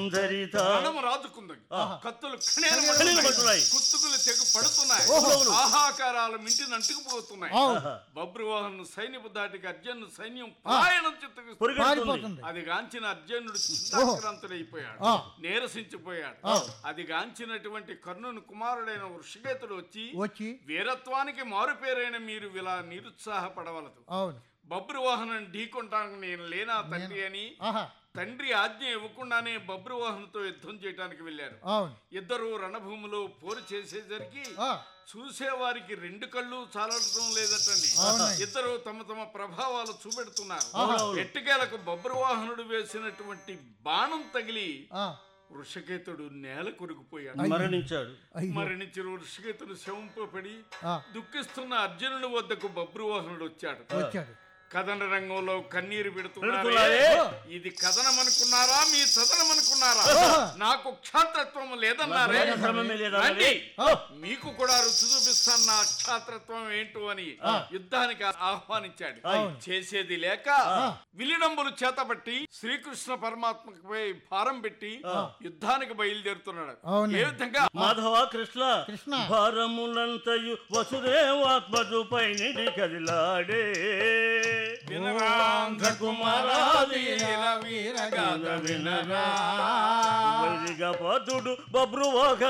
ధరిత ప్రాణము రాజుకుందని కత్తులు ఖణీలు ఖణీలు పడుతున్నాయి. కుత్తుకులు తెగు పడుతున్నాయి ఓహో. ఆహాకారాలు మింటిని అంటుకుపోతున్నాయి అవును బబ్రువాహన్ సైన్యపు దాటికి అర్జునుడు సైన్యం పలాయనం చిత్తగిస్తుంది పొరిగెడుతుంది పారిపోతుంది అది గాంచిన అర్జునుడు చింతాక్రాంతుడైపోయాడు ఆ. నీరసించిపోయాడు ఆ. అది గాంచినటువంటి కర్ణుని కుమారుడైన వృషకేతుడు వచ్చి వచ్చి వీరత్వానికి మారుపేరైన మీరు ఇలా నిరుత్సాహపడవలదు అవును బబ్రువాహనం ఢీకొంటానికి నేను లేనా తండ్రి అని ఆహా తండ్రి ఆజ్ఞ ఇవ్వకుండానే బబ్రువాహనంతో యుద్ధం చేయడానికి వెళ్ళారు అవును ఇద్దరు రణభూమిలో పోరు చేసేసరికి ఆ, చూసేవారికి రెండు కళ్ళు చాలటం లేదటండి అవునండి. ఇద్దరు తమ తమ ప్రభావాలు చూపెడుతున్నారు అవునవును. ఎట్టుకేలకు బబ్రువాహనుడు వేసినటువంటి బాణం తగిలి ఆ, వృషకేతుడు నేల కొరిగిపోయాడు మరణించాడు అయ్యో మరణించిన వృషకేతుడు శవంపడి ఆ, దుఃఖిస్తున్న అర్జునుడి వద్దకు బబ్రువాహనుడు వచ్చాడు వచ్చాడు కథన రంగంలో కన్నీరు పెడుతున్నారే? పెడుతున్నారే ఇది కథనం అనుకున్నారా మీ సదనం అనుకున్నారా నాకు క్షాత్రత్వం లేదన్నారే నాకు ధర్మమే లేదన్నారే? రండి. ఆ, మీకు కూడా రుచి చూపిస్తాను నా క్షాత్రత్వం ఏంటో అని యుద్ధానికి ఆహ్వానించాడు అవును. చేసేది లేక విలిడంబులు చేతబట్టి శ్రీకృష్ణ పరమాత్మపై భారం పెట్టి యుద్ధానికి బయలుదేరుతున్నాడు అవును. ఏ విధంగా మాధవ కృష్ణ కృష్ణ. భారములంతయు వసుదేవాత్మజుపై నిడి కదిలాడే వినరాంధ్ర కుమారాదీన వీరగాథ వినరా వైదిక పదుడు బబ్రువాహ